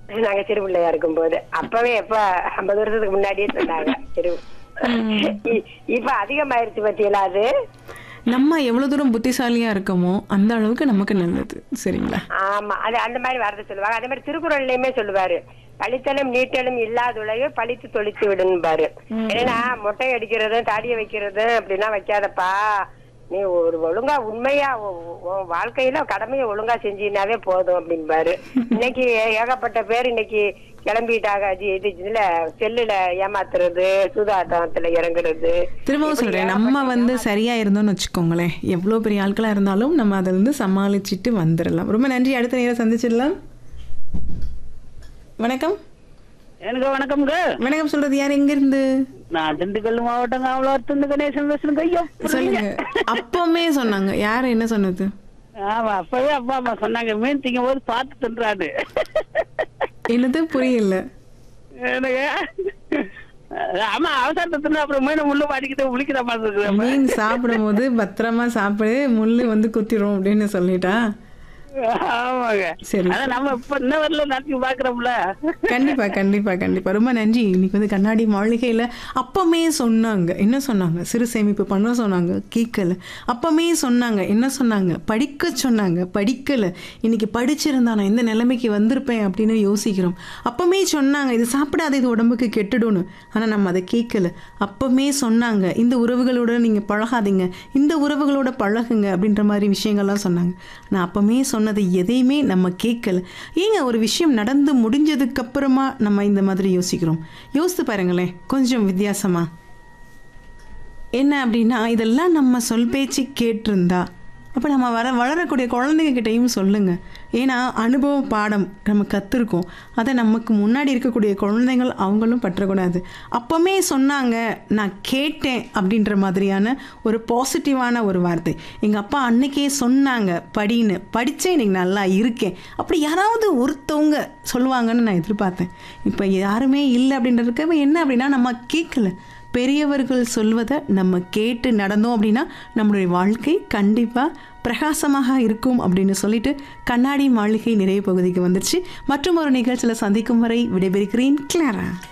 நாங்க சிறு பிள்ளையா இருக்கும்போது அப்பவே எப்ப ஐம்பது வருஷத்துக்கு முன்னாடியே சொன்னாங்க சிறு இ- இப்ப அதிகமாயிருச்சு பத்தியலா அது நம்ம எவ்வளவு தூரம் புத்திசாலியா இருக்கோமோ அந்த அளவுக்கு நமக்கு நல்லது சரிங்களா ஆமா அது அந்த மாதிரி வரது சொல்லுவாங்க அதே மாதிரி திருக்குறள்லயுமே சொல்லுவாரு பழித்தலும் நீட்டலும் இல்லாதுளையோ பழித்து தொளித்து விடுன்பாரு ஏன்னா மொட்டை அடிக்கிறதும் தாடிய வைக்கிறதும் அப்படின்னா வைக்காதப்பா நீ ஒரு ஒழுங்கா உண்மையா உ- உன் வாழ்க்கையில கடமையை ஒழுங்கா செஞ்சீனாவே போதும் அப்படின்பாரு இன்னைக்கு ஏகப்பட்ட பேர் இன்னைக்கு கிளம்பிட்டாங்க அது இது இதுல செல்லுல ஏமாத்துறது சூதாட்டத்துல இறங்குறது திரும்பவும் சொல்றேன் நம்ம வந்து சரியா இருந்தோம்னு வச்சுக்கோங்களேன் எவ்வளவு பெரிய ஆட்களா இருந்தாலும் நம்ம அதை வந்து சமாளிச்சுட்டு வந்துடலாம் ரொம்ப நன்றி அடுத்த நேரம் சந்திச்சிடலாம் வணக்கம் எனக்கு வணக்கம்ங்க வணக்கம் சொல்றது யார் எங்க இருந்து நான் திண்டுக்கல் மாவட்டம் காவலாத்து கணேசன் பேசுறேங்க ஐயோ சொல்லுங்க அப்பவுமே சொன்னாங்க யார் என்ன சொன்னது ஆமா அப்பவே அப்பா அம்மா சொன்னாங்க மீன் திங்கும் போது பார்த்து தின்றாடு என்னது புரியல எனக்கு ஆமா அவசரத்தை தின்னு அப்புறம் மீன் முள்ளு மாட்டிக்கிட்டு முழிக்கிற மாதிரி இருக்குது மீன் சாப்பிடும்போது பத்திரமா சாப்பிடு முள்ளு வந்து குத்திரும் அப்படின்னு சொல்லிட்டா ஆமாங்க சரி அதான் நம்ம இப்ப இன்ன வரல நடத்தி பாக்குறோம்ல கண்டிப்பா கண்டிப்பா கண்டிப்பா ரொம்ப நன்றி இன்னைக்கு வந்து கண்ணாடி மாளிகையில அப்பமே சொன்னாங்க என்ன சொன்னாங்க சிறு சேமிப்பு பண்ண சொன்னாங்க கேட்கல அப்பமே சொன்னாங்க என்ன சொன்னாங்க படிக்க சொன்னாங்க படிக்கல இன்னைக்கு படிச்சிருந்தா நான் இந்த நிலைமைக்கு வந்திருப்பேன் அப்படின்னு யோசிக்கிறோம் அப்பமே சொன்னாங்க இது சாப்பிடாத இது உடம்புக்கு கெட்டுடும்னு ஆனா நம்ம அதை கேட்கல அப்பமே சொன்னாங்க இந்த உறவுகளோட நீங்க பழகாதீங்க இந்த உறவுகளோட பழகுங்க அப்படின்ற மாதிரி விஷயங்கள்லாம் சொன்னாங்க நான் அப்பமே சொன்னது எதையுமே நம்ம கேட்கல ஏங்க ஒரு விஷயம் நடந்து முடிஞ்சதுக்கு அப்புறமா நம்ம இந்த மாதிரி யோசிக்கிறோம் யோசித்து பாருங்களேன் கொஞ்சம் வித்தியாசமா என்ன அப்படின்னா இதெல்லாம் நம்ம சொல் பேச்சு கேட்டிருந்தா அப்போ நம்ம வர வளரக்கூடிய குழந்தைங்க கிட்டேயும் சொல்லுங்க ஏன்னா அனுபவ பாடம் நம்ம கற்றுருக்கோம் அதை நமக்கு முன்னாடி இருக்கக்கூடிய குழந்தைகள் அவங்களும் பற்றக்கூடாது அப்போமே சொன்னாங்க நான் கேட்டேன் அப்படின்ற மாதிரியான ஒரு பாசிட்டிவான ஒரு வார்த்தை எங்கள் அப்பா அன்னைக்கே சொன்னாங்க படின்னு படித்தேன் இன்னைக்கு நல்லா இருக்கேன் அப்படி யாராவது ஒருத்தவங்க சொல்லுவாங்கன்னு நான் எதிர்பார்த்தேன் இப்போ யாருமே இல்லை அப்படின்றதுக்கு என்ன அப்படின்னா நம்ம கேட்கல பெரியவர்கள் சொல்வதை நம்ம கேட்டு நடந்தோம் அப்படின்னா நம்மளுடைய வாழ்க்கை கண்டிப்பாக பிரகாசமாக இருக்கும் அப்படின்னு சொல்லிட்டு கண்ணாடி மாளிகை நிறைய பகுதிக்கு வந்துருச்சு மற்றும் ஒரு நிகழ்ச்சியில் சந்திக்கும் வரை விடைபெறுகிறேன் கிளாரா